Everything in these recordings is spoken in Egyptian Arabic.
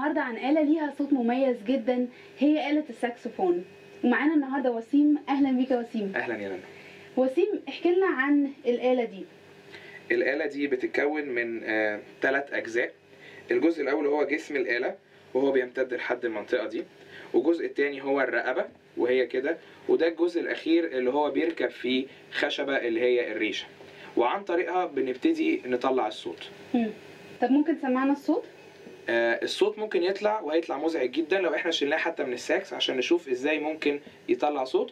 النهارده عن آلة ليها صوت مميز جدا هي آلة الساكسفون ومعانا النهارده وسيم اهلا بيك يا وسيم اهلا يا رنا وسيم احكي لنا عن الآلة دي الآلة دي بتتكون من ثلاث أجزاء الجزء الأول هو جسم الآلة وهو بيمتد لحد المنطقة دي والجزء التاني هو الرقبة وهي كده وده الجزء الأخير اللي هو بيركب فيه خشبة اللي هي الريشة وعن طريقها بنبتدي نطلع الصوت مم. طب ممكن تسمعنا الصوت آه، الصوت ممكن يطلع وهيطلع مزعج جدا لو احنا شلناه حتى من الساكس عشان نشوف ازاي ممكن يطلع صوت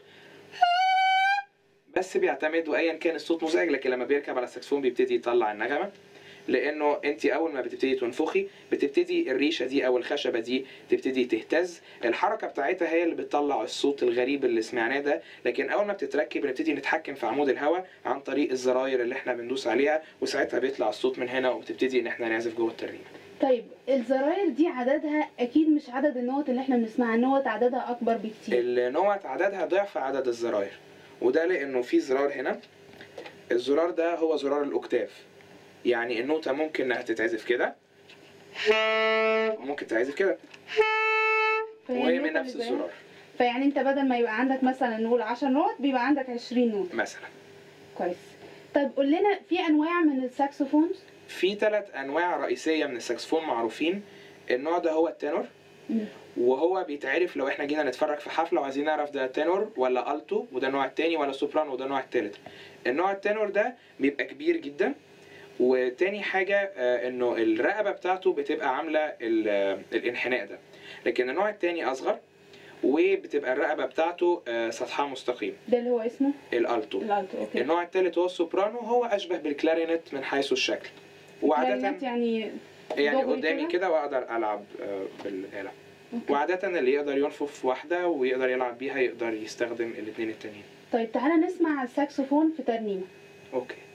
بس بيعتمد وايا كان الصوت مزعج لكن لما بيركب على الساكسفون بيبتدي يطلع النغمه لانه انت اول ما بتبتدي تنفخي بتبتدي الريشه دي او الخشبه دي تبتدي تهتز الحركه بتاعتها هي اللي بتطلع الصوت الغريب اللي سمعناه ده لكن اول ما بتتركب بنبتدي نتحكم في عمود الهواء عن طريق الزراير اللي احنا بندوس عليها وساعتها بيطلع الصوت من هنا وبتبتدي ان احنا نعزف جوه الترنيمه طيب الزراير دي عددها اكيد مش عدد النوت اللي احنا بنسمعها النوت عددها اكبر بكتير النوت عددها ضعف عدد الزراير وده لانه في زرار هنا الزرار ده هو زرار الاوكتاف يعني النوتة ممكن انها تتعزف كده وممكن تتعزف كده فهي وهي النوتة من نفس اللي زيها. الزرار فيعني انت بدل ما يبقى عندك مثلا نقول 10 نوت بيبقى عندك 20 نوت مثلا كويس طيب قول لنا في انواع من الساكسوفونز في ثلاث انواع رئيسيه من الساكسفون معروفين النوع ده هو التنور مم. وهو بيتعرف لو احنا جينا نتفرج في حفله وعايزين نعرف ده تنور ولا التو وده النوع التاني ولا سوبرانو وده النوع التالت النوع التنور ده بيبقى كبير جدا وتاني حاجة آه، انه الرقبة بتاعته بتبقى عاملة ال- آه، الانحناء ده لكن النوع التاني اصغر وبتبقى الرقبة بتاعته آه، سطحها مستقيم ده اللي هو اسمه الالتو الالتو اوكي النوع التالت هو السوبرانو هو اشبه بالكلارينت من حيث الشكل وعادة كلارينت يعني يعني دغري قدامي كده؟ كده واقدر العب آه، بالآلة أوكي. وعادة اللي يقدر ينفخ في واحدة ويقدر يلعب بيها يقدر يستخدم الاتنين التانيين طيب تعالى نسمع الساكسوفون في ترنيمه اوكي